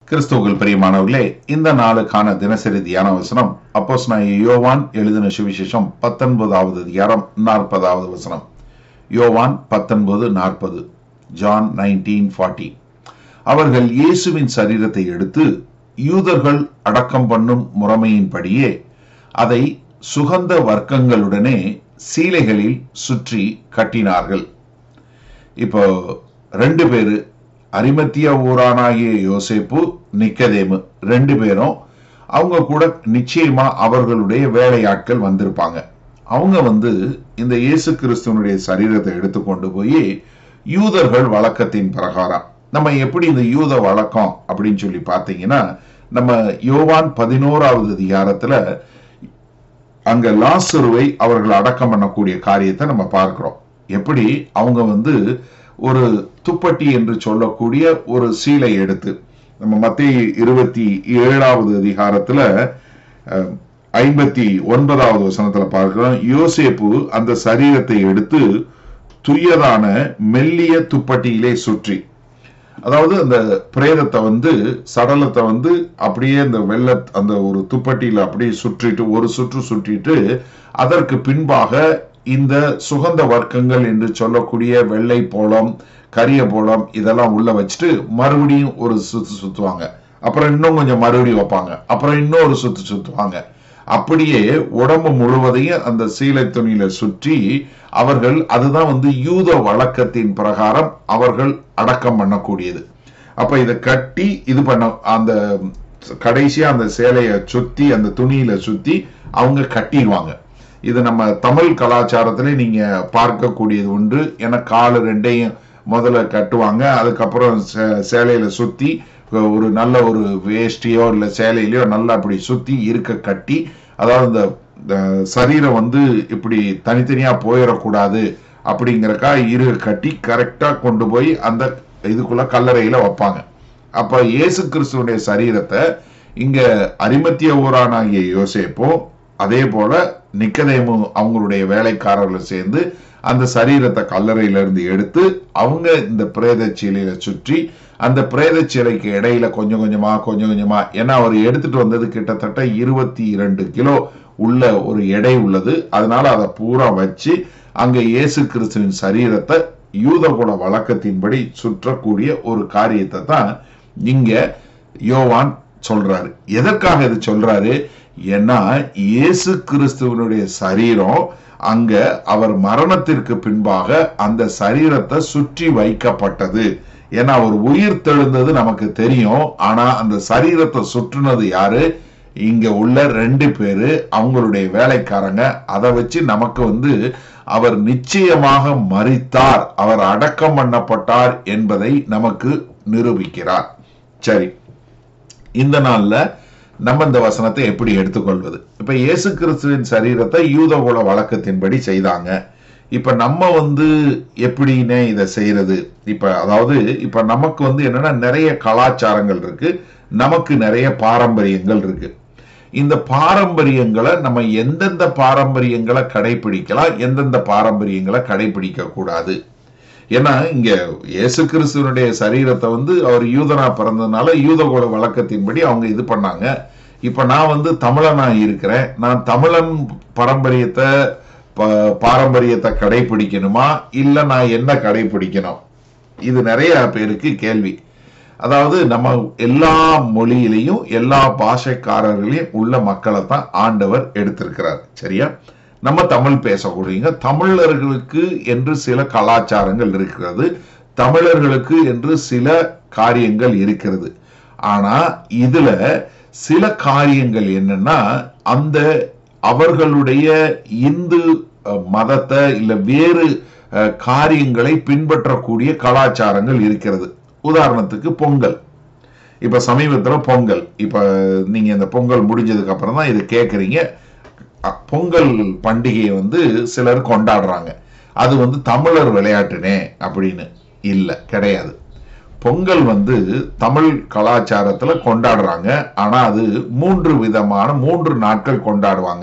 கிறிஸ்துவுக்குள் பிரியமானவர்களே இந்த நாளுக்கான தினசரி தியான வசனம் அப்போஸ் யோவான் எழுதின சுவிசேஷம் பத்தொன்பதாவது அதிகாரம் நாற்பதாவது வசனம் யோவான் பத்தொன்பது நாற்பது ஜான் நைன்டீன் ஃபார்ட்டி அவர்கள் இயேசுவின் சரீரத்தை எடுத்து யூதர்கள் அடக்கம் பண்ணும் முறைமையின்படியே அதை சுகந்த வர்க்கங்களுடனே சீலைகளில் சுற்றி கட்டினார்கள் இப்போ ரெண்டு பேரு அரிமத்திய ஊரானாகிய யோசேப்பு நிக்கதேமு ரெண்டு பேரும் அவங்க கூட நிச்சயமா அவர்களுடைய வேலையாட்கள் வந்திருப்பாங்க அவங்க வந்து இந்த இயேசு கிறிஸ்துவனுடைய சரீரத்தை எடுத்துக்கொண்டு போய் யூதர்கள் வழக்கத்தின் பிரகாரம் நம்ம எப்படி இந்த யூத வழக்கம் அப்படின்னு சொல்லி பார்த்தீங்கன்னா நம்ம யோவான் பதினோராவது அதிகாரத்துல அங்க லாசருவை அவர்கள் அடக்கம் பண்ணக்கூடிய காரியத்தை நம்ம பார்க்கிறோம் எப்படி அவங்க வந்து ஒரு துப்பட்டி என்று சொல்லக்கூடிய ஒரு சீலை எடுத்து நம்ம மத்திய இருபத்தி ஏழாவது அதிகாரத்துல அஹ், ஐம்பத்தி ஒன்பதாவது வசனத்துல பார்க்கிறோம் யோசேப்பு அந்த சரீரத்தை எடுத்து துயதான மெல்லிய துப்பட்டியிலே சுற்றி அதாவது அந்த பிரேதத்தை வந்து சடலத்தை வந்து அப்படியே அந்த வெள்ள அந்த ஒரு துப்பட்டியில அப்படியே சுற்றிட்டு ஒரு சுற்று சுற்றிட்டு அதற்கு பின்பாக இந்த சுகந்த வர்க்கங்கள் என்று சொல்லக்கூடிய வெள்ளை போலம் கரிய போலம் இதெல்லாம் உள்ள வச்சுட்டு மறுபடியும் ஒரு சுத்து சுத்துவாங்க அப்புறம் இன்னும் கொஞ்சம் மறுபடியும் வைப்பாங்க அப்புறம் இன்னொரு சுத்து சுத்துவாங்க அப்படியே உடம்பு முழுவதையும் அந்த சீலை துணியில சுற்றி அவர்கள் அதுதான் வந்து யூத வழக்கத்தின் பிரகாரம் அவர்கள் அடக்கம் பண்ணக்கூடியது அப்ப இதை கட்டி இது பண்ண அந்த கடைசியா அந்த சேலையை சுத்தி அந்த துணியில சுத்தி அவங்க கட்டிடுவாங்க இது நம்ம தமிழ் கலாச்சாரத்திலே நீங்க பார்க்கக்கூடியது உண்டு ஏன்னா காலு ரெண்டையும் முதல்ல கட்டுவாங்க அதுக்கப்புறம் சே- சேலையில சுத்தி ஒரு நல்ல ஒரு வேஷ்டியோ இல்ல சேலையிலயோ நல்லா அப்படி சுத்தி இருக்க கட்டி அதாவது இந்த இந்த சரீரம் வந்து இப்படி தனித்தனியா போயிடக்கூடாது அப்படிங்கறக்கா இரு கட்டி கரெக்டா கொண்டு போய் அந்த இதுக்குள்ள கல்லறையில வைப்பாங்க அப்ப இயேசு கிறிஸ்துவனுடைய சரீரத்தை இங்க அரிமத்திய ஊரானாகிய யோசேப்பும் அதே போல நிக்கதேமு அவங்களுடைய வேலைக்காரர்களும் சேர்ந்து அந்த சரீரத்தை கல்லறையில இருந்து எடுத்து அவங்க இந்த பிரேத சீலையில சுற்றி அந்த பிரேத சிலைக்கு இடையில கொஞ்சம் கொஞ்சமா கொஞ்சம் கொஞ்சமா ஏன்னா அவர் எடுத்துட்டு வந்தது கிட்டத்தட்ட இருபத்தி இரண்டு கிலோ உள்ள ஒரு எடை உள்ளது அதனால அதை பூரா வச்சு அங்க இயேசு கிறிஸ்துவின் சரீரத்தை யூதகுல வழக்கத்தின்படி சுற்றக்கூடிய ஒரு காரியத்தை தான் இங்க யோவான் சொல்றாரு எதற்காக இது சொல்றாரு ஏன்னா இயேசு கிறிஸ்துவனுடைய சரீரம் அங்க அவர் மரணத்திற்கு பின்பாக அந்த சரீரத்தை சுற்றி வைக்கப்பட்டது ஏன்னா அவர் உயிர் தெழுந்தது நமக்கு தெரியும் ஆனா அந்த சரீரத்தை சுற்றுனது யாரு இங்க உள்ள ரெண்டு பேரு அவங்களுடைய வேலைக்காரங்க அதை வச்சு நமக்கு வந்து அவர் நிச்சயமாக மரித்தார் அவர் அடக்கம் பண்ணப்பட்டார் என்பதை நமக்கு நிரூபிக்கிறார் சரி இந்த நாள்ல நம்ம இந்த வசனத்தை எப்படி எடுத்துக்கொள்வது இப்ப இயேசு கிறிஸ்துவின் சரீரத்தை யூதகுல வழக்கத்தின்படி செய்தாங்க இப்ப நம்ம வந்து எப்படின்னு இதை செய்யறது இப்ப அதாவது இப்ப நமக்கு வந்து என்னன்னா நிறைய கலாச்சாரங்கள் இருக்கு நமக்கு நிறைய பாரம்பரியங்கள் இருக்கு இந்த பாரம்பரியங்களை நம்ம எந்தெந்த பாரம்பரியங்களை கடைபிடிக்கலாம் எந்தெந்த பாரம்பரியங்களை கடைபிடிக்க கூடாது ஏன்னா இங்க இயேசு கிறிஸ்துவனுடைய சரீரத்தை வந்து அவர் யூதனா பிறந்ததுனால யூதகோட வழக்கத்தின்படி அவங்க இது பண்ணாங்க இப்ப நான் வந்து தமிழனா இருக்கிறேன் நான் தமிழன் பாரம்பரியத்தை ப- பாரம்பரியத்தை கடைபிடிக்கணுமா இல்ல நான் என்ன கடைபிடிக்கணும் இது நிறைய பேருக்கு கேள்வி அதாவது நம்ம எல்லா மொழியிலையும் எல்லா பாஷைக்காரர்களையும் உள்ள மக்களை தான் ஆண்டவர் எடுத்திருக்கிறார் சரியா நம்ம தமிழ் பேசக்கூடியங்க தமிழர்களுக்கு என்று சில கலாச்சாரங்கள் இருக்கிறது தமிழர்களுக்கு என்று சில காரியங்கள் இருக்கிறது ஆனா இதுல சில காரியங்கள் என்னன்னா அந்த அவர்களுடைய இந்து அஹ், மதத்தை இல்ல வேறு அஹ், காரியங்களை பின்பற்றக்கூடிய கலாச்சாரங்கள் இருக்கிறது உதாரணத்துக்கு பொங்கல் இப்ப சமீபத்துல பொங்கல் இப்ப நீங்க இந்த பொங்கல் முடிஞ்சதுக்கு அப்புறம் தான் இது கேக்குறீங்க அ, பொங்கல் பண்டிகையை வந்து சிலர் கொண்டாடுறாங்க அது வந்து தமிழர் விளையாட்டுனே அப்படின்னு இல்ல கிடையாது பொங்கல் வந்து தமிழ் கலாச்சாரத்துல கொண்டாடுறாங்க ஆனா அது மூன்று விதமான மூன்று நாட்கள் கொண்டாடுவாங்க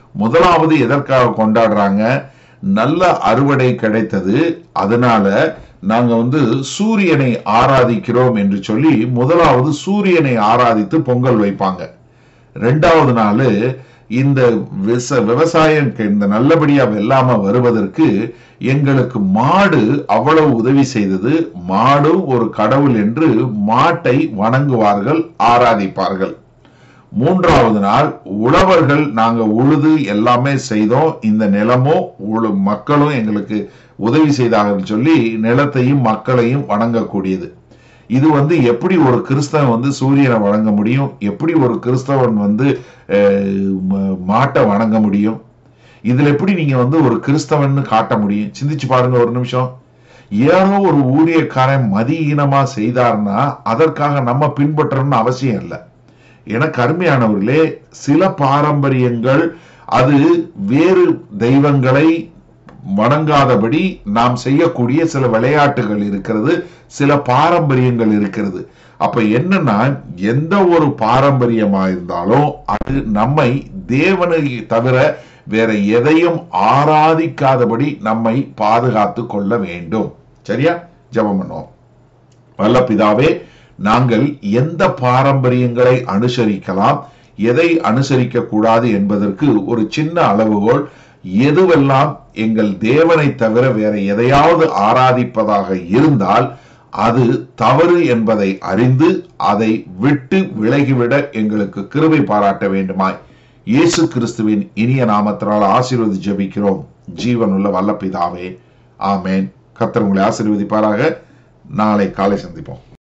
முதலாவது எதற்காக கொண்டாடுறாங்க நல்ல அறுவடை கிடைத்தது அதனால நாங்க வந்து சூரியனை ஆராதிக்கிறோம் என்று சொல்லி முதலாவது சூரியனை ஆராதித்து பொங்கல் வைப்பாங்க ரெண்டாவது நாள் இந்த விச விவசாயம் இந்த நல்லபடியா வெல்லாம வருவதற்கு எங்களுக்கு மாடு அவ்வளவு உதவி செய்தது மாடு ஒரு கடவுள் என்று மாட்டை வணங்குவார்கள் ஆராதிப்பார்கள் மூன்றாவது நாள் உழவர்கள் நாங்க உழுது எல்லாமே செய்தோம் இந்த நிலமும் உழு மக்களும் எங்களுக்கு உதவி செய்தார்கள் சொல்லி நிலத்தையும் மக்களையும் வணங்கக்கூடியது இது வந்து எப்படி ஒரு கிறிஸ்தவன் வந்து சூரியனை வணங்க முடியும் எப்படி ஒரு கிறிஸ்தவன் வந்து மாட்டை வணங்க முடியும் இதுல எப்படி நீங்க வந்து ஒரு கிறிஸ்தவன் காட்ட முடியும் சிந்திச்சு பாருங்க ஒரு நிமிஷம் ஏதோ ஒரு ஊழியக்காரன் மதியீனமா செய்தார்னா அதற்காக நம்ம பின்பற்றணும்னு அவசியம் இல்லை எனக்கு அருமையானவர்களே சில பாரம்பரியங்கள் அது வேறு தெய்வங்களை வணங்காதபடி நாம் செய்யக்கூடிய சில விளையாட்டுகள் இருக்கிறது சில பாரம்பரியங்கள் இருக்கிறது அப்ப என்னன்னா எந்த ஒரு பாரம்பரியமா இருந்தாலும் அது நம்மை தேவனை தவிர வேற எதையும் ஆராதிக்காதபடி நம்மை பாதுகாத்து கொள்ள வேண்டும் சரியா ஜபம் பண்ணுவோம் வல்ல பிதாவே நாங்கள் எந்த பாரம்பரியங்களை அனுசரிக்கலாம் எதை அனுசரிக்க கூடாது என்பதற்கு ஒரு சின்ன அளவுகோல் எதுவெல்லாம் எங்கள் தேவனை தவிர வேற எதையாவது ஆராதிப்பதாக இருந்தால் அது தவறு என்பதை அறிந்து அதை விட்டு விலகிவிட எங்களுக்கு கிருபை பாராட்ட வேண்டுமாய் இயேசு கிறிஸ்துவின் இனிய நாமத்தினால் ஆசீர்வதி ஜபிக்கிறோம் ஜீவனுள்ள வல்லப்பிதாவே ஆமேன் கத்தர் உங்களை ஆசீர்வதிப்பாராக நாளை காலை சந்திப்போம்